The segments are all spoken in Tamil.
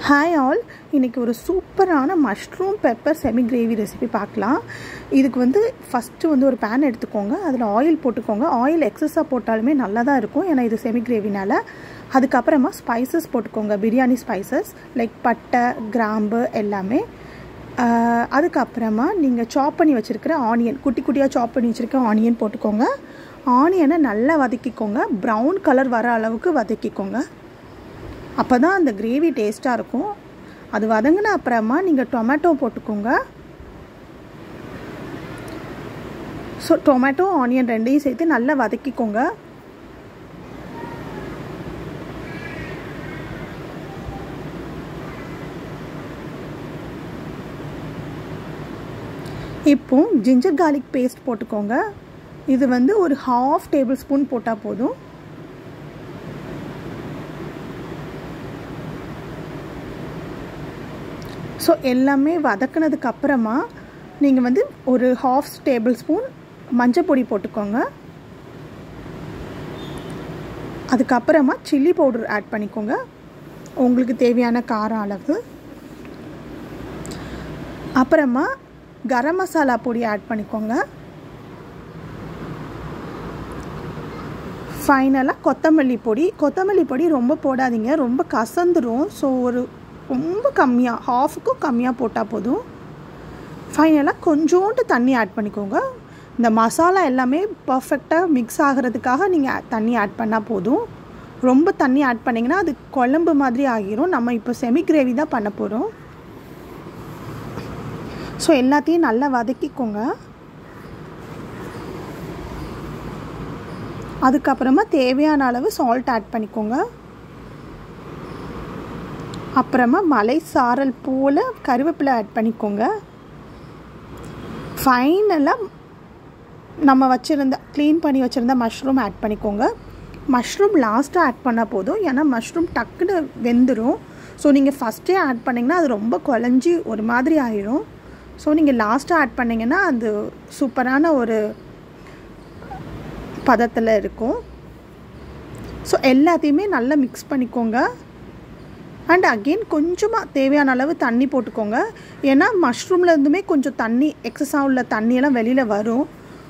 ஹாய் ஆல் இன்றைக்கி ஒரு சூப்பரான mushroom pepper semi gravy recipe பார்க்கலாம் இதுக்கு வந்து ஃபஸ்ட்டு வந்து ஒரு பேன் எடுத்துக்கோங்க அதில் ஆயில் போட்டுக்கோங்க ஆயில் எக்ஸஸாக போட்டாலுமே நல்லா தான் இருக்கும் ஏன்னா இது செமி கிரேவினால் அதுக்கப்புறமா ஸ்பைசஸ் போட்டுக்கோங்க பிரியாணி ஸ்பைசஸ் லைக் பட்டை கிராம்பு எல்லாமே அதுக்கப்புறமா நீங்கள் சாப் பண்ணி வச்சுருக்கிற ஆனியன் குட்டி குட்டியாக சாப் பண்ணி வச்சுருக்க ஆனியன் போட்டுக்கோங்க ஆனியனை நல்லா வதக்கிக்கோங்க ப்ரௌன் கலர் வர அளவுக்கு வதக்கிக்கோங்க அப்போ தான் அந்த கிரேவி டேஸ்ட்டாக இருக்கும் அது வதங்கின அப்புறமா நீங்கள் டொமேட்டோ போட்டுக்கோங்க ஸோ டொமேட்டோ ஆனியன் ரெண்டையும் சேர்த்து நல்லா வதக்கிக்கோங்க இப்போ ஜிஞ்சர் கார்லிக் பேஸ்ட் போட்டுக்கோங்க இது வந்து ஒரு ஹாஃப் டேபிள் ஸ்பூன் போட்டால் போதும் ஸோ எல்லாமே வதக்கினதுக்கு அப்புறமா நீங்கள் வந்து ஒரு ஹாஃப் டேபிள் ஸ்பூன் மஞ்சள் பொடி போட்டுக்கோங்க அதுக்கப்புறமா சில்லி பவுடர் ஆட் பண்ணிக்கோங்க உங்களுக்கு தேவையான காரம் அளவு அப்புறமா கரம் மசாலா பொடி ஆட் பண்ணிக்கோங்க ஃபைனலாக கொத்தமல்லி பொடி கொத்தமல்லி பொடி ரொம்ப போடாதீங்க ரொம்ப கசந்துடும் ஸோ ஒரு ரொம்ப கம்மியாக ஹாஃபுக்கும் கம்மியாக போட்டால் போதும் ஃபைனலாக கொஞ்சோண்டு தண்ணி ஆட் பண்ணிக்கோங்க இந்த மசாலா எல்லாமே பர்ஃபெக்டாக மிக்ஸ் ஆகிறதுக்காக நீங்கள் தண்ணி ஆட் பண்ணால் போதும் ரொம்ப தண்ணி ஆட் பண்ணிங்கன்னா அது குழம்பு மாதிரி ஆகிரும் நம்ம இப்போ செமி கிரேவி தான் பண்ண போகிறோம் ஸோ எல்லாத்தையும் நல்லா வதக்கிக்கோங்க அதுக்கப்புறமா தேவையான அளவு சால்ட் ஆட் பண்ணிக்கோங்க அப்புறமா மலை சாரல் போல் கருவேப்பிலை ஆட் பண்ணிக்கோங்க ஃபைனலாக நம்ம வச்சுருந்த க்ளீன் பண்ணி வச்சுருந்த மஷ்ரூம் ஆட் பண்ணிக்கோங்க மஷ்ரூம் லாஸ்ட்டாக ஆட் பண்ணால் போதும் ஏன்னா மஷ்ரூம் டக்குன்னு வெந்துடும் ஸோ நீங்கள் ஃபஸ்ட்டே ஆட் பண்ணிங்கன்னா அது ரொம்ப குழஞ்சி ஒரு மாதிரி ஆயிடும் ஸோ நீங்கள் லாஸ்ட்டாக ஆட் பண்ணிங்கன்னா அது சூப்பரான ஒரு பதத்தில் இருக்கும் ஸோ எல்லாத்தையுமே நல்லா மிக்ஸ் பண்ணிக்கோங்க அண்ட் அகெயின் கொஞ்சமாக தேவையான அளவு தண்ணி போட்டுக்கோங்க ஏன்னா மஷ்ரூம்லேருந்துமே கொஞ்சம் தண்ணி எக்ஸஸாக உள்ள தண்ணியெல்லாம் வெளியில் வரும்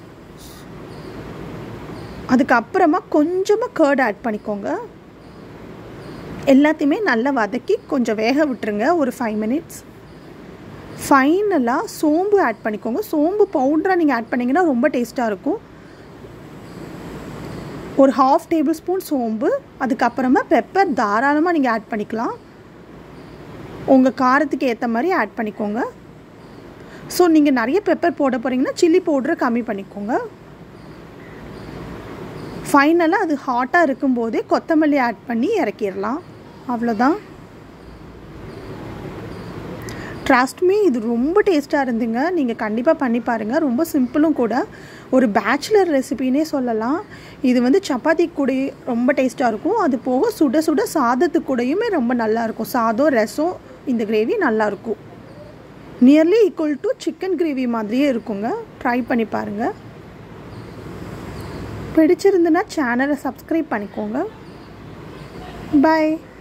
அதுக்கப்புறமா கொஞ்சமாக கேர்ட் ஆட் பண்ணிக்கோங்க எல்லாத்தையுமே நல்லா வதக்கி கொஞ்சம் வேக விட்டுருங்க ஒரு ஃபைவ் மினிட்ஸ் ஃபைனலாக சோம்பு ஆட் பண்ணிக்கோங்க சோம்பு பவுடராக நீங்கள் ஆட் பண்ணிங்கன்னா ரொம்ப டேஸ்ட்டாக இருக்கும் ஒரு ஹாஃப் டேபிள் ஸ்பூன் சோம்பு அதுக்கப்புறமா பெப்பர் தாராளமாக நீங்கள் ஆட் பண்ணிக்கலாம் உங்கள் காரத்துக்கு ஏற்ற மாதிரி ஆட் பண்ணிக்கோங்க ஸோ நீங்கள் நிறைய பெப்பர் போட போகிறீங்கன்னா சில்லி பவுடரை கம்மி பண்ணிக்கோங்க ஃபைனலாக அது ஹாட்டாக இருக்கும்போதே கொத்தமல்லி ஆட் பண்ணி இறக்கிடலாம் அவ்வளோதான் ட்ரஸ்ட் மீ இது ரொம்ப டேஸ்ட்டாக இருந்துங்க நீங்கள் கண்டிப்பாக பண்ணி பாருங்கள் ரொம்ப சிம்பிளும் கூட ஒரு பேச்சுலர் ரெசிபின்னே சொல்லலாம் இது வந்து சப்பாத்தி கூட ரொம்ப டேஸ்ட்டாக இருக்கும் அது போக சுட சுட சாதத்துக்கு கூடயுமே ரொம்ப நல்லாயிருக்கும் சாதம் ரசம் இந்த கிரேவி நல்லாயிருக்கும் nearly equal to chicken gravy மாதிரியே இருக்குங்க ட்ரை பண்ணி பாருங்கள் பிடிச்சிருந்துன்னா சேனலை சப்ஸ்கிரைப் பண்ணிக்கோங்க பாய்